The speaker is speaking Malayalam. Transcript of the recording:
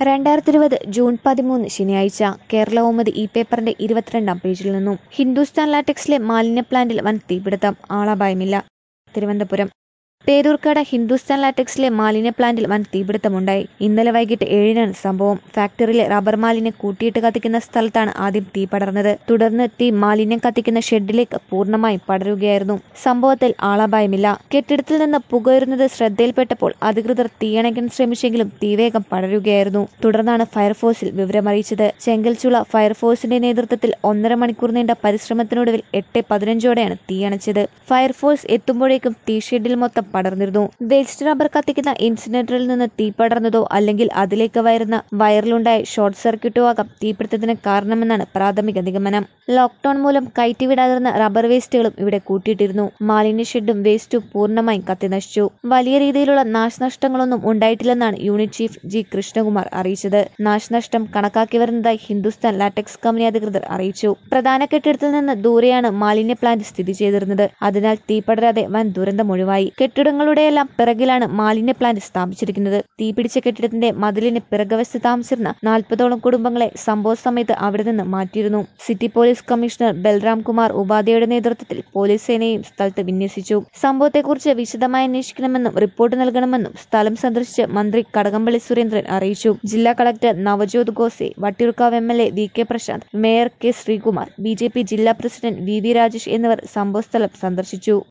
രണ്ടായിരത്തി ഇരുപത് ജൂൺ പതിമൂന്ന് ശനിയാഴ്ച കേരള കൗമുദി ഈ പേപ്പറിന്റെ ഇരുപത്തിരണ്ടാം പേജിൽ നിന്നും ഹിന്ദുസ്ഥാൻ ലാറ്റക്സിലെ മാലിന്യ പ്ലാന്റിൽ വൻ തീപിടുത്തം ആളപായമില്ല തിരുവനന്തപുരം പേരൂർക്കട ഹിന്ദുസ്ഥാൻ ലാറ്റക്സിലെ മാലിന്യ പ്ലാന്റിൽ വൻ തീപിടുത്തമുണ്ടായി ഇന്നലെ വൈകിട്ട് ഏഴിനാണ് സംഭവം ഫാക്ടറിയിലെ റബ്ബർ മാലിന്യം കൂട്ടിയിട്ട് കത്തിക്കുന്ന സ്ഥലത്താണ് ആദ്യം തീ പടർന്നത് തുടർന്ന് തീ മാലിന്യം കത്തിക്കുന്ന ഷെഡിലേക്ക് പൂർണ്ണമായും പടരുകയായിരുന്നു സംഭവത്തിൽ ആളപായമില്ല കെട്ടിടത്തിൽ നിന്ന് പുകയുരുന്നത് ശ്രദ്ധയിൽപ്പെട്ടപ്പോൾ അധികൃതർ തീയണയ്ക്കാൻ ശ്രമിച്ചെങ്കിലും തീവേഗം പടരുകയായിരുന്നു തുടർന്നാണ് ഫയർഫോഴ്സിൽ വിവരമറിയിച്ചത് ചെങ്കൽച്ചുള ഫയർഫോഴ്സിന്റെ നേതൃത്വത്തിൽ ഒന്നര മണിക്കൂർ നീണ്ട പരിശ്രമത്തിനൊടുവിൽ എട്ട് പതിനഞ്ചോടെയാണ് തീയണച്ചത് ഫയർഫോഴ്സ് എത്തുമ്പോഴേക്കും തീ ഷെഡിൽ മൊത്തം പടർന്നിരുന്നു വേസ്റ്റ് റബ്ബർ കത്തിക്കുന്ന ഇൻസിനേറ്ററിൽ നിന്ന് തീ പടർന്നതോ അല്ലെങ്കിൽ അതിലേക്ക് വരുന്ന വയറിലുണ്ടായ ഷോർട്ട് സർക്യൂട്ടോ ആകാം തീപിടുത്തത്തിന് കാരണമെന്നാണ് പ്രാഥമിക നിഗമനം ലോക്ക്ഡൌൺ മൂലം കയറ്റിവിടാതിരുന്ന റബ്ബർ വേസ്റ്റുകളും ഇവിടെ കൂട്ടിയിട്ടിരുന്നു മാലിന്യ ഷെഡും വേസ്റ്റും പൂർണ്ണമായും കത്തിനശിച്ചു വലിയ രീതിയിലുള്ള നാശനഷ്ടങ്ങളൊന്നും ഉണ്ടായിട്ടില്ലെന്നാണ് യൂണിറ്റ് ചീഫ് ജി കൃഷ്ണകുമാർ അറിയിച്ചത് നാശനഷ്ടം കണക്കാക്കി വരുന്നതായി ഹിന്ദുസ്ഥാൻ ലാറ്റക്സ് കമ്പനി അധികൃതർ അറിയിച്ചു പ്രധാന കെട്ടിടത്തിൽ നിന്ന് ദൂരെയാണ് മാലിന്യ പ്ലാന്റ് സ്ഥിതി ചെയ്തിരുന്നത് അതിനാൽ തീ പടരാതെ വൻ ദുരന്തം ഒഴിവായി കെട്ടിടങ്ങളുടെയെല്ലാം പിറകിലാണ് മാലിന്യ പ്ലാന്റ് സ്ഥാപിച്ചിരിക്കുന്നത് തീപിടിച്ച കെട്ടിടത്തിന്റെ മതിലിന് പിറകുവശത്ത് താമസിച്ചിരുന്ന നാൽപ്പതോളം കുടുംബങ്ങളെ സംഭവ സമയത്ത് അവിടെ നിന്ന് മാറ്റിയിരുന്നു city police commissioner Balram Kumar ഉപാധ്യയുടെ നേതൃത്വത്തിൽ പോലീസ് സേനയും സ്ഥലത്ത് വിന്യസിച്ചു സംഭവത്തെക്കുറിച്ച് വിശദമായി അന്വേഷിക്കണമെന്നും റിപ്പോർട്ട് നൽകണമെന്നും സ്ഥലം സന്ദർശിച്ച് മന്ത്രി കടകംപള്ളി സുരേന്ദ്രൻ അറിയിച്ചു ജില്ലാ collector Navjot Khosa Vattiyoorkavu M L A V K Prasanth mayor K Sreekumar B J P ജില്ലാ പ്രസിഡന്റ് വി വി രാജേഷ് എന്നിവർ സംഭവസ്ഥലം സന്ദർശിച്ചു